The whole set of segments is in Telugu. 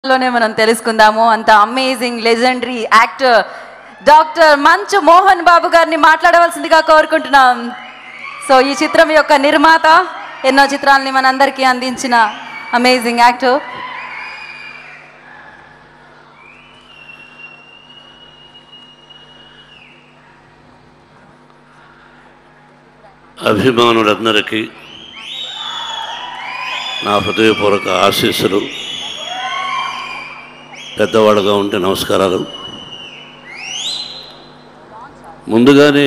లోనే మనం తెలుసుకుందాము అంత అమేజింగ్ లెజెండరీ యాక్టర్ డాక్టర్ మంచు మోహన్ బాబు గారిని మాట్లాడవలసిందిగా కోరుకుంటున్నాం సో ఈ చిత్రం యొక్క నిర్మాత ఎన్నో చిత్రాలని మనందరికీ అందించిన అమేజింగ్ యాక్టర్ అభిమానులందరికీ నా హృదయపూర్వక ఆశీస్సులు పెద్దవాళ్ళగా ఉంటే నమస్కారాలు ముందుగానే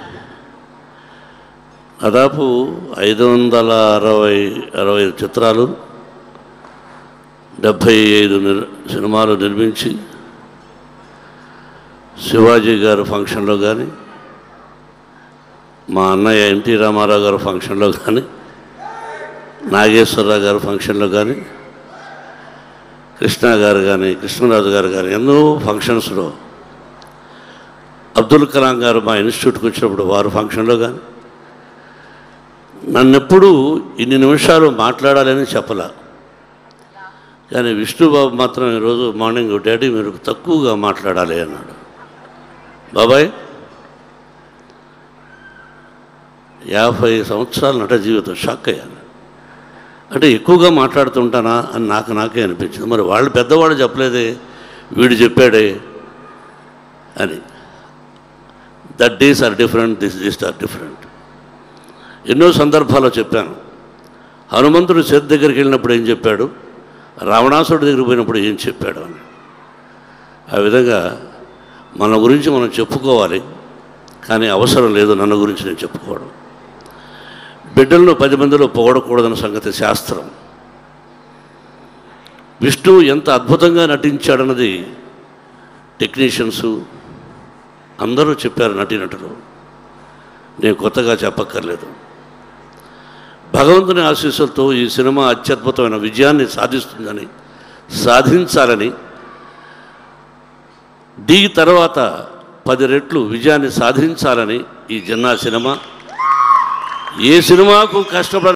దాదాపు ఐదు వందల అరవై అరవై చిత్రాలు డెబ్భై ఐదు నిర్ సినిమాలు నిర్మించి శివాజీ గారు ఫంక్షన్లో కానీ మా అన్నయ్య ఎన్టీ రామారావు గారు ఫంక్షన్లో కానీ నాగేశ్వరరావు గారు ఫంక్షన్లో కానీ కృష్ణ గారు కానీ కృష్ణరాజు గారు కానీ ఎన్నో ఫంక్షన్స్లో అబ్దుల్ కలాం గారు మా ఇన్స్టిట్యూట్కి వచ్చినప్పుడు వారు ఫంక్షన్లో కానీ నన్నెప్పుడు ఇన్ని నిమిషాలు మాట్లాడాలని చెప్పలా కానీ విష్ణుబాబు మాత్రం ఈరోజు మార్నింగ్ డాడీ మీరు తక్కువగా మాట్లాడాలి అన్నాడు బాబాయ్ యాభై సంవత్సరాల నట జీవితం షాక్ అయ్యాను అంటే ఎక్కువగా మాట్లాడుతుంటానా అని నాకు నాకే అనిపించింది మరి వాళ్ళు పెద్దవాళ్ళు చెప్పలేదే వీడు చెప్పాడే అని that days are different this days are different ఎన్నో సందర్భాల్లో చెప్పాను హనుమంతుడు చేతి దగ్గరికి వెళ్ళినప్పుడు ఏం చెప్పాడు రావణాసుడి దగ్గరికి పోయినప్పుడు ఏం చెప్పాడు అని ఆ విధంగా మన గురించి మనం చెప్పుకోవాలి కానీ అవసరం లేదు నన్ను గురించి నేను చెప్పుకోవడం బిడ్డలను పది మందిలో పొగడకూడదన్న సంగతి శాస్త్రం విష్ణు ఎంత అద్భుతంగా నటించాడన్నది టెక్నీషియన్సు అందరూ చెప్పారు నటీనటులు నేను కొత్తగా చెప్పక్కర్లేదు భగవంతుని ఆశీస్సులతో ఈ సినిమా అత్యద్భుతమైన విజయాన్ని సాధిస్తుందని సాధించాలని డీ తర్వాత పది రెట్లు విజయాన్ని సాధించాలని ఈ జన్నా సినిమా ఏ సినిమాకు కష్టపడ